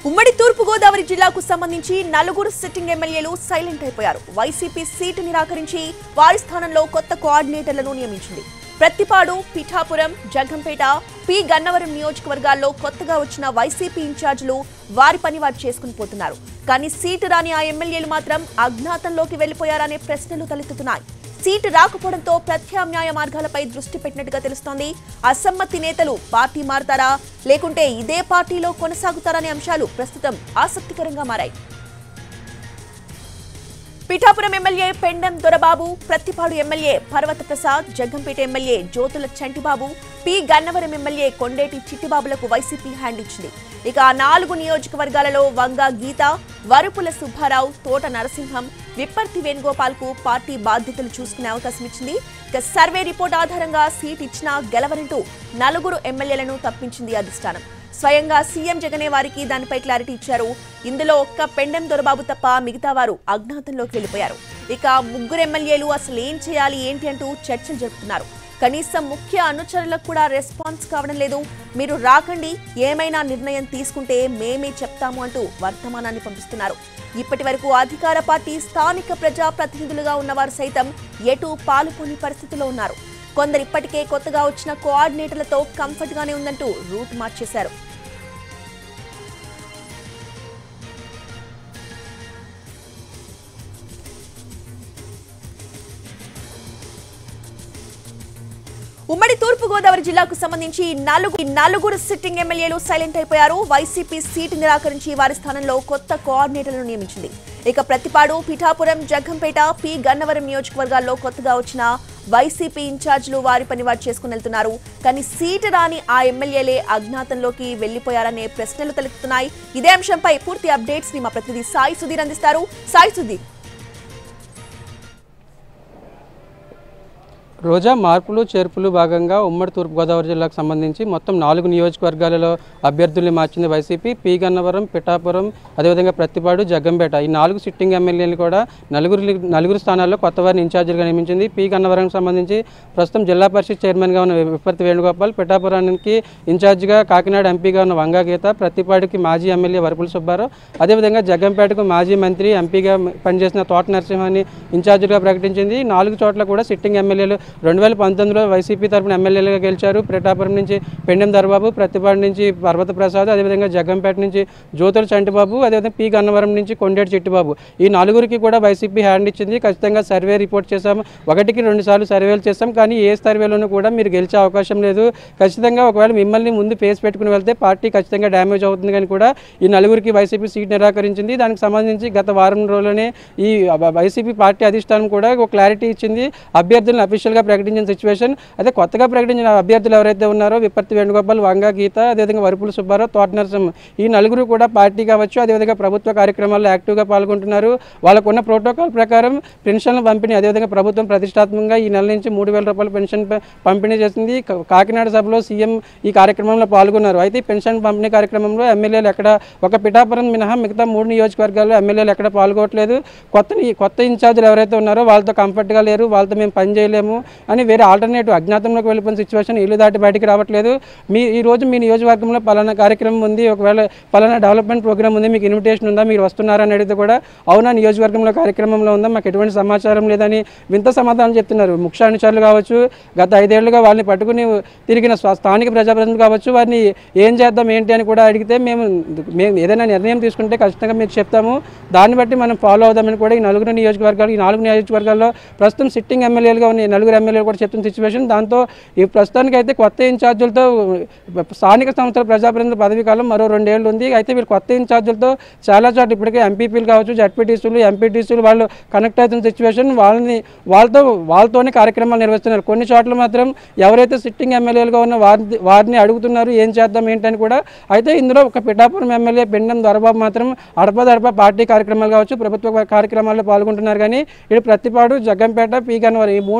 ఉమ్మడి తూర్పు గోదావరి జిల్లాకు సంబంధించి నలుగురు సిట్టింగ్ ఎమ్మెల్యేలు సైలెంట్ అయిపోయారు వైసీపీ సీటు నిరాకరించి వారి స్థానంలో కొత్త కోఆర్డినేటర్లను నియమించింది ప్రత్తిపాడు పిఠాపురం జగ్గంపేట పి గన్నవరం నియోజకవర్గాల్లో కొత్తగా వచ్చిన వైసీపీ ఇన్ఛార్జీలు వారి పని వారు చేసుకుని పోతున్నారు కానీ సీటు రాని ఆ ఎమ్మెల్యేలు మాత్రం అజ్ఞాతంలోకి వెళ్లిపోయారనే ప్రశ్నలు తలెత్తుతున్నాయి సీటు రాకపోవడంతో ప్రత్యామ్నాయ మార్గాలపై దృష్టి పెట్టినట్టుగా తెలుస్తోంది అసమ్మతి నేతలు పార్టీ మారతారా లేకుంటే ఇదే పార్టీలో కొనసాగుతారనే అంశాలు ప్రస్తుతం ఆసక్తికరంగా మారాయి Pithapuram MLA Pendem Dorababu Prathipadu MLA Parvatha Prasad Jaggampeta MLA Jyothula Chantibabu P Gannavaram MLA Kondeti చిట్టిబాబులకు వైసీపీ హ్యాండ్ ఇచ్చింది ఇక ఆ నాలుగు నియోజకవర్గాలలో వంగ గీత వరుపుల సుబ్బారావు తోట నరసింహం విప్పర్తి వేణుగోపాల్ కు పార్టీ బాధ్యతలు చూసుకునే అవకాశం ఇచ్చింది ఇక సర్వే రిపోర్ట్ ఆధారంగా సీట్ ఇచ్చినా గెలవరంటూ నలుగురు ఎమ్మెల్యేలను తప్పించింది అధిష్టానం స్వయంగా సీఎం జగనే వారికి దానిపై క్లారిటీ ఇచ్చారు ఇందులో ఒక్క పెండెం దొరబాబు తప్ప మిగతా వారు అజ్ఞాతంలోకి వెళ్ళిపోయారు ఇక ముగ్గురు ఎమ్మెల్యేలు అసలు ఏం చేయాలి ఏంటి అంటూ చర్చలు జరుపుతున్నారు కనీసం ముఖ్య అనుచరులకు కూడా రెస్పాన్స్ కావడం లేదు మీరు రాకండి ఏమైనా నిర్ణయం తీసుకుంటే మేమే చెప్తాము అంటూ వర్తమానాన్ని పంపిస్తున్నారు ఇప్పటి వరకు అధికార పార్టీ స్థానిక ప్రజా ప్రతినిధులుగా ఉన్నవారు సైతం ఎటు పాలుపోని పరిస్థితిలో ఉన్నారు కొందరు ఇప్పటికే కొత్తగా వచ్చిన కోఆర్డినేటర్లతో కంఫర్ట్ గానే ఉందంటూ రూట్ మార్చేశారు ఉమ్మడి తూర్పు గోదావరి జిల్లాకు సంబంధించి నలుగురు నలుగురు సిట్టింగ్ ఎమ్మెల్యేలు సైలెంట్ అయిపోయారు వైసీపీ సీటు నిరాకరించి వారి స్థానంలో కొత్త కోఆర్డినేటర్లను నియమించింది ఇక ప్రతిపాడు పిఠాపురం జగ్గంపేట పి గన్నవరం నియోజకవర్గాల్లో కొత్తగా వచ్చిన వైసీపీ ఇన్ఛార్జీలు వారి పని వారు చేసుకుని వెళ్తున్నారు కానీ సీటు రాని ఆ ఎమ్మెల్యేలే అజ్ఞాతంలోకి వెళ్లిపోయారనే ప్రశ్నలు తలెత్తుతున్నాయి ఇదే అంశంపై పూర్తి అప్డేట్స్ ని మా ప్రతినిధి సాయి సుధీర్ అందిస్తారు సాయి సుధీర్ రోజా మార్పులు చేర్పులు భాగంగా ఉమ్మడి తూర్పుగోదావరి జిల్లాకు సంబంధించి మొత్తం నాలుగు నియోజకవర్గాలలో అభ్యర్థుల్ని మార్చింది వైసీపీ పి గన్నవరం పిఠాపురం అదేవిధంగా ప్రతిపాడు జగ్గంపేట ఈ నాలుగు సిట్టింగ్ ఎమ్మెల్యేలు కూడా నలుగురు నలుగురు స్థానాల్లో కొత్త వారిని ఇన్ఛార్జీలుగా నియమించింది పి గన్నవరంకి సంబంధించి ప్రస్తుతం జిల్లా పరిషత్ చైర్మన్గా ఉన్న విపర్తి వేణుగోపాల్ పిఠాపురానికి ఇన్ఛార్జిగా కాకినాడ ఎంపీగా ఉన్న వంగా గీత ప్రతిపాడుకి మాజీ ఎమ్మెల్యే వరపుల సుబ్బారావు అదేవిధంగా జగ్గంపేటకు మాజీ మంత్రి ఎంపీగా పనిచేసిన తోట నరసింహాన్ని ఇన్ఛార్జిగా ప్రకటించింది ఈ నాలుగు చోట్ల కూడా సిట్టింగ్ ఎమ్మెల్యేలు రెండు వేల పంతొమ్మిదిలో వైసీపీ తరపున ఎమ్మెల్యేలుగా గెలిచారు పిఠాపురం నుంచి పెండెం దర్బాబు ప్రతిపాడు నుంచి పర్వత ప్రసాద్ అదేవిధంగా జగ్గంపేట నుంచి జ్యోతుల చంటిబాబు అదేవిధంగా పి గన్నవరం నుంచి కొండేటి చిట్టిబాబు ఈ నలుగురికి కూడా వైసీపీ హ్యాండ్ ఇచ్చింది ఖచ్చితంగా సర్వే రిపోర్ట్ చేశాం ఒకటికి రెండు సార్లు సర్వేలు చేస్తాం కానీ ఏ సర్వేలోనూ కూడా మీరు గెలిచే అవకాశం లేదు ఖచ్చితంగా ఒకవేళ మిమ్మల్ని ముందు ఫేస్ పెట్టుకుని వెళ్తే పార్టీ ఖచ్చితంగా డ్యామేజ్ అవుతుంది కానీ కూడా ఈ నలుగురికి వైసీపీ సీట్ నిరాకరించింది దానికి సంబంధించి గత వారం రోజుల్లోనే ఈ వైసీపీ పార్టీ అధిష్టానం కూడా ఒక క్లారిటీ ఇచ్చింది అభ్యర్థులను అఫీషియల్గా ప్రకటించిన సిచ్యువేషన్ అదే కొత్తగా ప్రకటించిన అభ్యర్థులు ఎవరైతే ఉన్నారో విపర్తి వేణుగోపాల్ వంగా గీత అదేవిధంగా వరుపుల సుబ్బారావు తోట నరసింహ ఈ నలుగురు కూడా పార్టీ కావచ్చు అదేవిధంగా ప్రభుత్వ కార్యక్రమాల్లో యాక్టివ్గా పాల్గొంటున్నారు వాళ్ళకున్న ప్రోటోకాల్ ప్రకారం పెన్షన్ల పంపిణీ అదేవిధంగా ప్రభుత్వం ప్రతిష్టాత్మకంగా ఈ నెల నుంచి మూడు వేల రూపాయల పెన్షన్ ప- పంపిణీ చేసింది కా- కాకినాడ సభలో సీఎం ఈ కార్యక్రమంలో పాల్గొన్నారు అయితే ఈ పెన్షన్ పంపిణీ కార్యక్రమంలో ఎమ్మెల్యేలు ఎక్కడ ఒక పిఠాపురం మినహా మిగతా మూడు నియోజకవర్గాల్లో ఎమ్మెల్యేలు ఎక్కడ పాల్గొనట్లేదు కొత్త ని- కొత్త ఇన్ఛార్జీలు ఎవరైతే ఉన్నారో వాళ్ళతో కంఫర్ట్గా లేరు వాళ్ళతో మేము పని చేయలేము అని వేరే ఆల్టర్నేటివ్ అజ్ఞాతంలోకి వెళ్ళిపోయిన సిచ్యువేషన్ ఇల్లు దాటి బయటికి రావట్లేదు మీ ఈ రోజు మీ నియోజకవర్గంలో పలానా కార్యక్రమం ఉంది ఒకవేళ పలానా డెవలప్మెంట్ ప్రోగ్రామ్ ఉంది మీకు ఇన్విటేషన్ ఉందా మీరు వస్తున్నారా అని అడిగితే కూడా అవునా నియోజకవర్గంలో కార్యక్రమంలో ఉందా మాకు ఎటువంటి సమాచారం లేదని వింత సమాధానం చెప్తున్నారు ముఖ్య అనుచరులు కావచ్చు గత ఐదేళ్లుగా వాళ్ళని పట్టుకుని తిరిగిన స్వ- స్థానిక ప్రజాప్రతినిధులు కావచ్చు వారిని ఏం చేద్దాం ఏంటి అని కూడా అడిగితే మేము మేము ఏదైనా నిర్ణయం తీసుకుంటే ఖచ్చితంగా మీకు చెప్తాము దాన్ని బట్టి మనం ఫాలో అవుదామని కూడా ఈ నలుగురు నియోజకవర్గాలు ఈ నాలుగు నియోజకవర్గాల్లో ప్రస్తుతం సిట్టింగ్ ఎమ్మెల్యేలుగా ఉన్న ఈ నలుగురు ఎమ్మెల్యేలు కూడా చెప్తున్న సిచ్యువేషన్ దాంతో ఈ ప్రస్తుతానికి అయితే కొత్త ఇన్ఛార్జీలతో స్థానిక సంస్థల ప్రజాప్రతినిధుల పదవీ కాలం మరో రెండేళ్ళు ఉంది అయితే వీళ్ళు కొత్త ఇన్ఛార్జీలతో చాలా చోట్ల ఇప్పటికే ఎంపీపీలు కావచ్చు జడ్పీటీసీలు ఎంపీటీసీలు వాళ్ళు కనెక్ట్ అవుతున్న సిచ్యువేషన్ వాళ్ళని వాళ్ళతో వాళ్ళతోనే కార్యక్రమాలు నిర్వహిస్తున్నారు కొన్ని చోట్ల మాత్రం ఎవరైతే సిట్టింగ్ ఎమ్మెల్యేలుగా ఉన్న వారిని వారిని అడుగుతున్నారు ఏం చేద్దాం ఏంటని కూడా అయితే ఇందులో ఒక పిఠాపురం ఎమ్మెల్యే పెండం దొరబాబు మాత్రం అడపదడప పార్టీ కార్యక్రమాలు కావచ్చు ప్రభుత్వ కార్యక్రమాల్లో పాల్గొంటున్నారు కానీ ఇటు ప్రతిపాడు జగ్గంపేట పీగన్వరం ఈ మూడు నియోజకవర్గాలు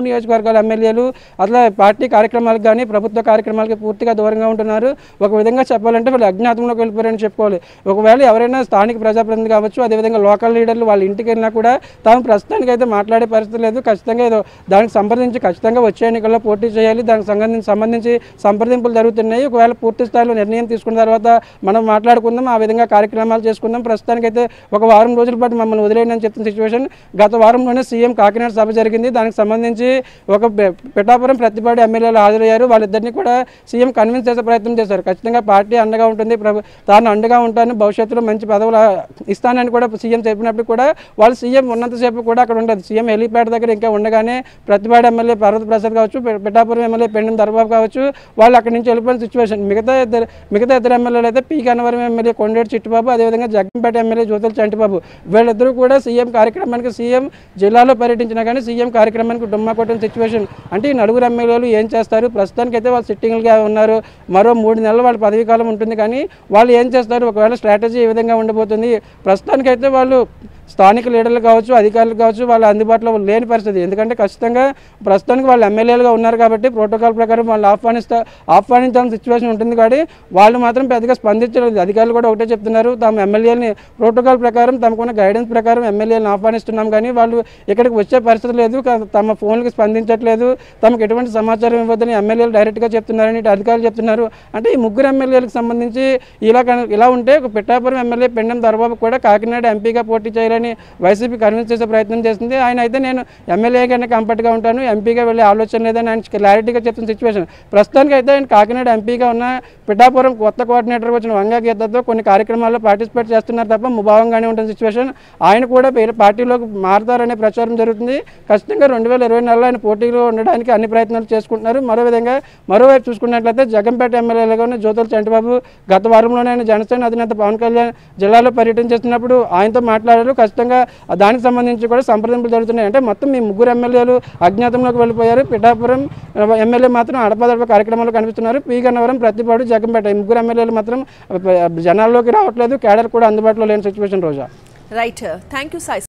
లోకల్ ఎమ్మెల్యేలు అట్లా పార్టీ కార్యక్రమాలకు కానీ ప్రభుత్వ కార్యక్రమాలకి పూర్తిగా దూరంగా ఉంటున్నారు ఒక విధంగా చెప్పాలంటే వాళ్ళు అజ్ఞాతంలోకి వెళ్ళిపోయారని చెప్పుకోవాలి ఒకవేళ ఎవరైనా స్థానిక ప్రజాప్రతినిధి కావచ్చు అదేవిధంగా లోకల్ లీడర్లు వాళ్ళ ఇంటికి వెళ్ళినా కూడా తాము ప్రస్తుతానికి అయితే మాట్లాడే పరిస్థితి లేదు ఖచ్చితంగా ఏదో దానికి సంప్రదించి ఖచ్చితంగా వచ్చే ఎన్నికల్లో పోటీ చేయాలి దానికి సంబంధించి సంబంధించి సంప్రదింపులు జరుగుతున్నాయి ఒకవేళ పూర్తి స్థాయిలో నిర్ణయం తీసుకున్న తర్వాత మనం మాట్లాడుకుందాం ఆ విధంగా కార్యక్రమాలు చేసుకుందాం ప్రస్తుతానికైతే ఒక వారం రోజుల పాటు మమ్మల్ని వదిలేయండి అని చెప్తున్న సిచ్యువేషన్ గత వారంలోనే సీఎం కాకినాడ సభ జరిగింది దానికి సంబంధించి ఒక పె- పిఠాపురం ప్రతిపాడు ఎమ్మెల్యేలు హాజరయ్యారు వాళ్ళిద్దరిని కూడా సీఎం కన్విన్స్ చేసే ప్రయత్నం చేశారు ఖచ్చితంగా పార్టీ అండగా ఉంటుంది ప్రభు తాను అండగా ఉంటాను భవిష్యత్తులో మంచి పదవులు ఆ, ఇస్తానని కూడా సీఎం చెప్పినప్పుడు కూడా వాళ్ళు సీఎం ఉన్నంతసేపు కూడా అక్కడ ఉండదు సీఎం హెలీప్యాడ్ దగ్గర ఇంకా ఉండగానే ప్రతిపాడు ఎమ్మెల్యే పర్వత ప్రసాద్ కావచ్చు పి- పిఠాపురం ఎమ్మెల్యే పెండం దర్బాబు కావచ్చు వాళ్ళు అక్కడి నుంచి వెళ్ళిపోయిన సిచ్యువేషన్ మిగతా ఇద్దరు మిగతా ఇద్దరు ఎమ్మెల్యేలు అయితే పీ గన్నవరం ఎమ్మెల్యే కొండేటి చిట్టుబాబు అదేవిధంగా జగ్గంపేట ఎమ్మెల్యే జ్యోతుల చంటిబాబు వీళ్ళిద్దరూ కూడా సీఎం కార్యక్రమానికి సీఎం జిల్లాలో పర్యటించినా కానీ సీఎం కార్యక్రమానికి డుమ్మా కొట్టిన సిచ్యువేషన్ అంటే ఈ నలుగురు ఎమ్మెల్యేలు ఏం చేస్తారు ప్రస్తుతానికి అయితే వాళ్ళు సిట్టింగ్లుగా ఉన్నారు మరో మూడు నెలలు వాళ్ళ పదవీ కాలం ఉంటుంది కానీ వాళ్ళు ఏం చేస్తారు ఒకవేళ స్ట్రాటజీ ఏ విధంగా ఉండబోతుంది ప్రస్తుతానికైతే వాళ్ళు స్థానిక లీడర్లు కావచ్చు అధికారులు కావచ్చు వాళ్ళ అందుబాటులో లేని పరిస్థితి ఎందుకంటే ఖచ్చితంగా ప్రస్తుతానికి వాళ్ళు ఎమ్మెల్యేలుగా ఉన్నారు కాబట్టి ప్రోటోకాల్ ప్రకారం వాళ్ళు ఆహ్వానిస్తా ఆహ్వానించాల్సిన సిచ్యువేషన్ ఉంటుంది కాబట్టి వాళ్ళు మాత్రం పెద్దగా స్పందించలేదు అధికారులు కూడా ఒకటే చెప్తున్నారు తమ ఎమ్మెల్యేలని ప్రోటోకాల్ ప్రకారం తమకున్న గైడెన్స్ ప్రకారం ఎమ్మెల్యేలను ఆహ్వానిస్తున్నాం కానీ వాళ్ళు ఇక్కడికి వచ్చే పరిస్థితి లేదు కా- తమ ఫోన్కి స్పందించట్లేదు తమకు ఎటువంటి సమాచారం ఇవ్వద్దని ఎమ్మెల్యేలు డైరెక్ట్గా చెప్తున్నారని ఇటు అధికారులు చెప్తున్నారు అంటే ఈ ముగ్గురు ఎమ్మెల్యేలకు సంబంధించి ఇలా కన- ఇలా ఉంటే ఒక పిఠాపురం ఎమ్మెల్యే పెండం దర్బాబు కూడా కాకినాడ ఎంపీగా పోటీ చేయాలని వైసీపీ కన్విన్స్ చేసే ప్రయత్నం చేస్తుంది ఆయన అయితే నేను ఎమ్మెల్యే కన్నా కంఫర్ట్గా ఉంటాను ఎంపీగా వెళ్ళే ఆలోచన లేదని ఆయన క్లారిటీగా చెప్తున్న సిచ్యువేషన్ ప్రస్తుతానికి అయితే ఆయన కాకినాడ ఎంపీగా ఉన్న పిఠాపురం కొత్త కోఆర్డినేటర్ వచ్చిన వంగా గీతతో కొన్ని కార్యక్రమాల్లో పార్టిసిపేట్ చేస్తున్నారు తప్ప ముభావంగానే ఉంటుంది సిచ్యువేషన్ ఆయన కూడా వేరే పార్టీలోకి మారతారనే ప్రచారం జరుగుతుంది ఖచ్చితంగా రెండు వేల ఇరవై నెలలో ఆయన పోటీలో ఉండడానికి అన్ని ప్రయత్నాలు చేసుకుంటున్నారు మరో విధంగా మరోవైపు చూసుకున్నట్లయితే జగంపేట ఎమ్మెల్యేలుగా ఉన్న జ్యోతుల చంటిబాబు గత వారంలోనే ఆయన జనసేన అధినేత పవన్ కళ్యాణ్ జిల్లాలో పర్యటన చేస్తున్నప్పుడు ఆయనతో మాట్లాడారు ఖచ్చితంగా దానికి సంబంధించి కూడా సంప్రదింపులు జరుగుతున్నాయి అంటే మొత్తం మీ ముగ్గురు ఎమ్మెల్యేలు అజ్ఞాతంలోకి వెళ్ళిపోయారు పిఠాపురం ఎమ్మెల్యే మాత్రం అడపదడప కార్యక్రమాలు కనిపిస్తున్నారు పీ గన్నవరం ప్రతిపాడు జగంపేట ఈ ముగ్గురు ఎమ్మెల్యేలు మాత్రం జనాల్లోకి రావట్లేదు కేడర్ కూడా అందుబాటులో లేని situation Roja right thank you Sai